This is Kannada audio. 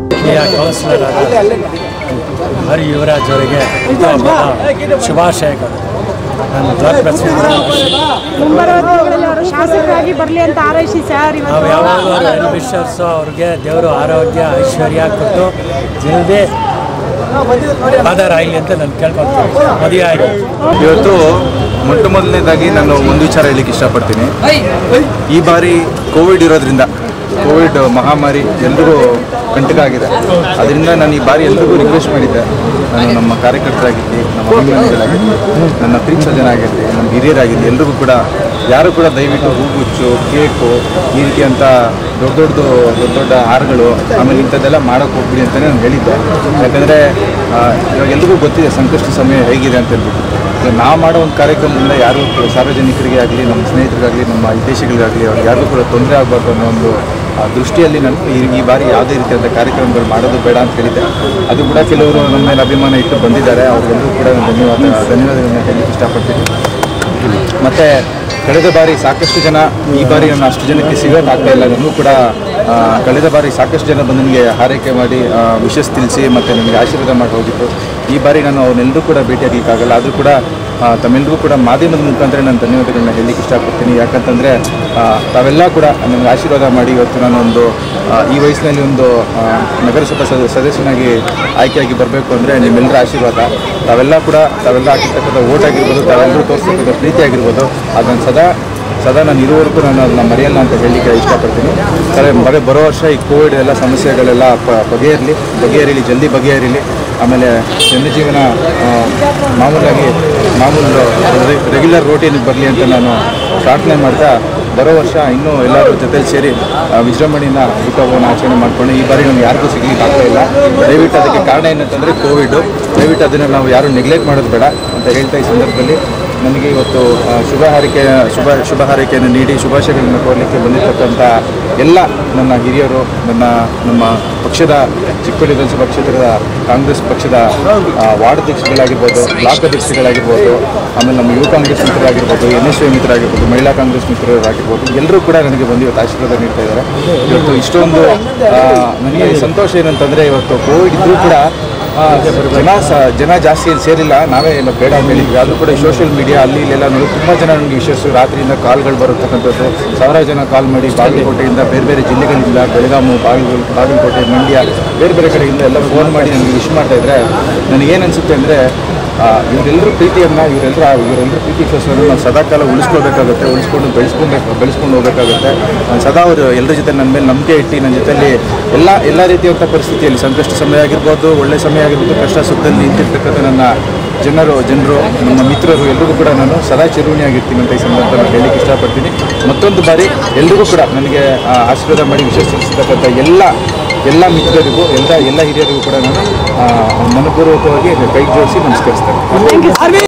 ಜಿಲ್ಲೆಯ ಕೌನ್ಸಿಲರ್ ಆದ ಹರಿ ಯುವರಾಜ್ ಅವರಿಗೆ ಹುಟ್ಟುಹಬ್ಬದ ಶುಭಾಶಯಗಳು ನಾನು ಬ್ಲಾಕ್ ಪ್ರೆಸಿಡೆಂಟ್ ಮುಂಬರುವ ದಿನಗಳಲ್ಲಿ ಅವರು ಶಾಸಕರಾಗಿ ಬರಲಿ ಅಂತ ಹಾರೈಸಿ ಸರ್ ನಾವು ಇವತ್ತು ಯಾವಾಗಲೂ ವೆಲ್ ವಿಷರ್ಸು ಅವ್ರಿಗೆ ದೇವರು ಆರೋಗ್ಯ ಐಶ್ವರ್ಯ ಕೊಟ್ಟು ಜಲ್ದಿ ಆಧಾರ ಆಗಲಿ ಅಂತ ನಾನು ಕೇಳ್ಕೊಳ್ತೀನಿ ಮದುವೆ ಆಗಿ ಇವತ್ತು ಮೊಟ್ಟ ಮೊದಲನೇದಾಗಿ ನಾನು ಒಂದು ವಿಚಾರ ಹೇಳಲಿಕ್ಕೆ ಇಷ್ಟಪಡ್ತೀನಿ ಈ ಬಾರಿ ಕೋವಿಡ್ ಇರೋದ್ರಿಂದ ಕೋವಿಡ್ ಮಹಾಮಾರಿ ಎಲ್ರಿಗೂ ಕಂಟಕ ಆಗಿದೆ ಅದರಿಂದ ನಾನು ಈ ಬಾರಿ ಎಲ್ರಿಗೂ ರಿಕ್ವೆಸ್ಟ್ ಮಾಡಿದ್ದೆ ನಾನು ನಮ್ಮ ಕಾರ್ಯಕರ್ತರಾಗಿರಲಿ ನಮ್ಮ ಅಭಿಮಾನಿಗಳಾಗಿರಲಿ ನನ್ನ ಪ್ರೀತಿ ಜನ ಆಗಿರಲಿ ನಮ್ಮ ಹಿರಿಯರಾಗಿರಲಿ ಎಲ್ರಿಗೂ ಕೂಡ ಯಾರು ಕೂಡ ದಯವಿಟ್ಟು ಹೂಗುಚ್ಚು ಕೇಕು ಈ ರೀತಿ ಅಂತ ದೊಡ್ಡ ದೊಡ್ಡದು ದೊಡ್ಡ ದೊಡ್ಡ ಹಾರಗಳು ಆಮೇಲೆ ಇಂಥದ್ದೆಲ್ಲ ಮಾಡೋಕ್ಕೆ ಹೋಗ್ಬಿಡಿ ಅಂತಲೇ ನಾನು ಹೇಳಿದ್ದೆ ಯಾಕಂದರೆ ಇವಾಗ ಎಲ್ರಿಗೂ ಗೊತ್ತಿದೆ ಸಂಕಷ್ಟ ಸಮಯ ಹೇಗಿದೆ ಅಂತ ಹೇಳ್ಬಿಟ್ಟು ಈಗ ನಾವು ಮಾಡೋ ಒಂದು ಕಾರ್ಯಕ್ರಮದಿಂದ ಯಾರು ಕೂಡ ಸಾರ್ವಜನಿಕರಿಗೆ ಆಗಲಿ ನಮ್ಮ ಸ್ನೇಹಿತರಿಗಾಗಲಿ ನಮ್ಮ ವಿದೇಶಿಗಳಿಗಾಗಲಿ ಅವ್ರಿಗೆ ಯಾರಿಗೂ ಕೂಡ ತೊಂದರೆ ಆಗಬಾರ್ದು ಅನ್ನೋ ಒಂದು ಆ, ದೃಷ್ಟಿಯಲ್ಲಿ ನಾನು ಈ ಈ ಬಾರಿ ಯಾವುದೇ ರೀತಿಯಾದ ಕಾರ್ಯಕ್ರಮಗಳು ಮಾಡೋದು ಬೇಡ ಅಂತ ಹೇಳಿದ್ದೆ ಅದು ಕೂಡ ಕೆಲವರು ನಮ್ಮ ಮೇಲೆ ಅಭಿಮಾನ ಇಟ್ಟು ಬಂದಿದ್ದಾರೆ ಅವ್ರಿಗೆಲ್ಲರೂ ಕೂಡ ನಾನು ಧನ್ಯವಾದ ಧನ್ಯವಾದಗಳನ್ನ ಹೇಳಲಿಕ್ಕೆ ಇಷ್ಟಪಡ್ತೀನಿ ಮತ್ತು ಕಳೆದ ಬಾರಿ ಸಾಕಷ್ಟು ಜನ ಈ ಬಾರಿ ನಾನು ಅಷ್ಟು ಜನಕ್ಕೆ ಸಿಗೋಕ್ಕಾಗ್ತಾ ಇಲ್ಲ ನನಗೂ ಕೂಡ ಆ, ಕಳೆದ ಬಾರಿ ಸಾಕಷ್ಟು ಜನ ಬಂದು ನನಗೆ ಹಾರೈಕೆ ಮಾಡಿ ವಿಶಸ್ ತಿಳಿಸಿ ಮತ್ತು ನನಗೆ ಆಶೀರ್ವಾದ ಮಾಡಿ ಹೋಗಿತ್ತು ಈ ಬಾರಿ ನಾನು ಅವ್ರನ್ನೆಲ್ಲರೂ ಕೂಡ ಭೇಟಿಯಾಗಲಿಕ್ಕಾಗಲ್ಲ ಆದರೂ ಕೂಡ ಆ, ತಮ್ಮೆಲ್ಲರಿಗೂ ಕೂಡ ಮಾಧ್ಯಮದ ಮುಖಾಂತರ ನಾನು ಧನ್ಯವಾದಗಳನ್ನ ಹೇಳಲಿಕ್ಕೆ ಇಷ್ಟಪಡ್ತೀನಿ ಯಾಕಂತಂದರೆ ತಾವೆಲ್ಲ ಕೂಡ ನನಗೆ ಆಶೀರ್ವಾದ ಮಾಡಿ ಇವತ್ತು ನಾನೊಂದು ಆ, ಈ ವಯಸ್ಸಿನಲ್ಲಿ ಒಂದು ಆ, ನಗರಸಭಾ ಸದ- ಸದಸ್ಯನಾಗಿ ಆಯ್ಕೆಯಾಗಿ ಬರಬೇಕು ಅಂದರೆ ನಿಮ್ಮೆಲ್ಲರ ಆಶೀರ್ವಾದ ತಾವೆಲ್ಲ ಕೂಡ ತಾವೆಲ್ಲ ಹಾಕಿರ್ತಕ್ಕಂಥ ಓಟ್ ಆಗಿರ್ಬೋದು ತಾವೆಲ್ಲರೂ ತೋರಿಸ್ತಕ್ಕಂಥ ಪ್ರೀತಿ ಆಗಿರ್ಬೋದು ಅದನ್ನು ಸದಾ ಸದಾ ನಾನು ಇರುವವರೆಗೂ ನಾನು ಅದನ್ನ ಮರೆಯಲ್ಲ ಅಂತ ಹೇಳಲಿಕ್ಕೆ ಇಷ್ಟಪಡ್ತೀನಿ ಸರಿ ಬರೀ ಬರೋ ವರ್ಷ ಈ ಕೋವಿಡ್ ಎಲ್ಲ ಸಮಸ್ಯೆಗಳೆಲ್ಲ ಪ- ಬಗೆಹರಲಿ ಬಗೆಹರಿಲಿ ಜಲ್ದಿ ಬಗೆಹರಿಲಿ ಆಮೇಲೆ ಜನಜೀವನ ಆ, ಮಾಮೂಲಾಗಿ ಮಾಮೂಲು ರೆಗ್ಯುಲರ್ ರೋಟೀನಿಗೆ ಬರಲಿ ಅಂತ ನಾನು ಪ್ರಾರ್ಥನೆ ಮಾಡ್ತಾ ಬರೋ ವರ್ಷ ಇನ್ನೂ ಎಲ್ಲರೂ ಜೊತೆಲಿ ಸೇರಿ ಆ, ವಿಜೃಂಭಣೆಯಿಂದ ಹುಟ್ಟುಹಬ್ಬವನ್ನು ಆಚರಣೆ ಮಾಡಿಕೊಂಡು ಈ ಬಾರಿ ನಮ್ಗೆ ಯಾರಿಗೂ ಸಿಗ್ಲಿಕ್ಕೆ ಆಗ್ತಾ ಇಲ್ಲ ದಯವಿಟ್ಟು ಅದಕ್ಕೆ ಕಾರಣ ಏನಂತಂದರೆ ಕೋವಿಡು ದಯವಿಟ್ಟು ಅದನ್ನು ನಾವು ಯಾರು ನೆಗ್ಲೆಕ್ಟ್ ಮಾಡೋದು ಬೇಡ ಅಂತ ಹೇಳ್ತಾ ಈ ಸಂದರ್ಭದಲ್ಲಿ ನನಗೆ ಇವತ್ತು ಆ, ಶುಭ ಹಾರೈಕೆ ಶುಭ ಶುಭ ಹಾರೈಕೆಯನ್ನು ನೀಡಿ ಶುಭಾಶಯಗಳನ್ನು ಕೋರಲಿಕ್ಕೆ ಬಂದಿರತಕ್ಕಂಥ ಎಲ್ಲ ನನ್ನ ಹಿರಿಯರು ನನ್ನ ನಮ್ಮ ಪಕ್ಷದ ಚಿಕ್ಕೋಡಿ ವಿಧಾನಸಭಾ ಕ್ಷೇತ್ರದ ಕಾಂಗ್ರೆಸ್ ಪಕ್ಷದ ಆ, ವಾರ್ಡ್ ಅಧ್ಯಕ್ಷಗಳಾಗಿರ್ಬೋದು ಬ್ಲಾಕ್ ಅಧ್ಯಕ್ಷಗಳಾಗಿರ್ಬೋದು ಆಮೇಲೆ ನಮ್ಮ ಯುವ ಕಾಂಗ್ರೆಸ್ ಮಿತ್ರರಾಗಿರ್ಬೋದು ಎನ್ ಎಸ್ ಯು ಮಿತ್ರರಾಗಿರ್ಬೋದು ಮಹಿಳಾ ಕಾಂಗ್ರೆಸ್ ಮಿತ್ರರಾಗಿರ್ಬೋದು ಎಲ್ಲರೂ ಕೂಡ ನನಗೆ ಬಂದು ಇವತ್ತು ಆಶೀರ್ವಾದ ನೀಡ್ತಾ ಇದ್ದಾರೆ ಇವತ್ತು ಇಷ್ಟೊಂದು ಆ, ನನಗೆ ಸಂತೋಷ ಏನಂತಂದರೆ ಇವತ್ತು ಕೋವಿಡ್ ಇದ್ದರೂ ಕೂಡ ಆ, ಜನ ಸ ಜನ ಜಾಸ್ತಿ ಇಲ್ಲಿ ಸೇರಿಲ್ಲ ನಾವೇ ಏನು ಬೇಡ ಅಂತ ಹೇಳಿದ್ವಿ ಆದರೂ ಕೂಡ ಸೋಷಿಯಲ್ ಮೀಡಿಯಾ ಅಲ್ಲಿ ಇಲ್ಲೆಲ್ಲ ನೋಡಿ ತುಂಬ ಜನ ನನಗೆ ವಿಶೇಷ ರಾತ್ರಿಯಿಂದ ಕಾಲ್ಗಳು ಬರತಕ್ಕಂಥದ್ದು ಸಾವಿರಾರು ಜನ ಕಾಲ್ ಮಾಡಿ ಬಾಗಲಕೋಟೆಯಿಂದ ಬೇರೆ ಬೇರೆ ಜಿಲ್ಲೆಗಳಿಂದ ಬೆಳಗಾಮು ಬಾಗಲ ಬಾಗಲಕೋಟೆ ಮಂಡ್ಯ ಬೇರೆ ಬೇರೆ ಕಡೆಯಿಂದ ಎಲ್ಲ ಫೋನ್ ಮಾಡಿ ನನಗೆ ವಿಶ್ ಮಾಡ್ತಾ ಇದ್ರೆ ನನಗೇನು ಅನಿಸುತ್ತೆ ಅಂದರೆ ಇವರೆಲ್ಲರೂ ಪ್ರೀತಿಯನ್ನು ಇವರೆಲ್ಲರೂ ಇವರೆಲ್ಲರೂ ಪ್ರೀತಿ ವಿಶ್ವಾಸವನ್ನು ನಾವು ಸದಾಕಾಲ ಉಳಿಸ್ಕೊಳ್ಬೇಕಾಗುತ್ತೆ ಉಳಿಸ್ಕೊಂಡು ಬೆಳೆಸ್ಕೊಬೇಕು ಬೆಳೆಸ್ಕೊಂಡು ಹೋಗಬೇಕಾಗುತ್ತೆ ನಾನು ಸದಾ ಅವರು ಎಲ್ಲರ ಜೊತೆ ನನ್ನ ಮೇಲೆ ನಂಬಿಕೆ ಇಟ್ಟು ನನ್ನ ಜೊತೆಲಿ ಎಲ್ಲ ಎಲ್ಲ ರೀತಿಯಂಥ ಪರಿಸ್ಥಿತಿಯಲ್ಲಿ ಸಂಕಷ್ಟ ಸಮಯ ಆಗಿರ್ಬೋದು ಒಳ್ಳೆ ಸಮಯ ಆಗಿರ್ಬೋದು ಕಷ್ಟ ಸುಖದಲ್ಲಿ ನಿಂತಿರ್ತಕ್ಕಂಥ ನನ್ನ ಜನರು ಜನರು ನಮ್ಮ ಮಿತ್ರರು ಎಲ್ರಿಗೂ ಕೂಡ ನಾನು ಸದಾ ಚಿರುಣಿಯಾಗಿರ್ತೀನಿ ಅಂತ ಈ ಸಂದರ್ಭದಲ್ಲಿ ಹೇಳಲಿಕ್ಕೆ ಇಷ್ಟಪಡ್ತೀನಿ ಮತ್ತೊಂದು ಬಾರಿ ಎಲ್ರಿಗೂ ಕೂಡ ನನಗೆ ಆ, ಆಶೀರ್ವಾದ ಮಾಡಿ ವಿಶ್ವಸಿರ್ತಕ್ಕಂಥ ಎಲ್ಲ ಎಲ್ಲ ಮಿತ್ರರಿಗೂ ಎಲ್ಲ ಎಲ್ಲ ಹಿರಿಯರಿಗೂ ಕೂಡ ನಾನು ಆ, ಮನಪೂರ್ವಕವಾಗಿ ಕೈ ಜೋಡಿಸಿ ನಮಸ್ಕರಿಸ್ತೇನೆ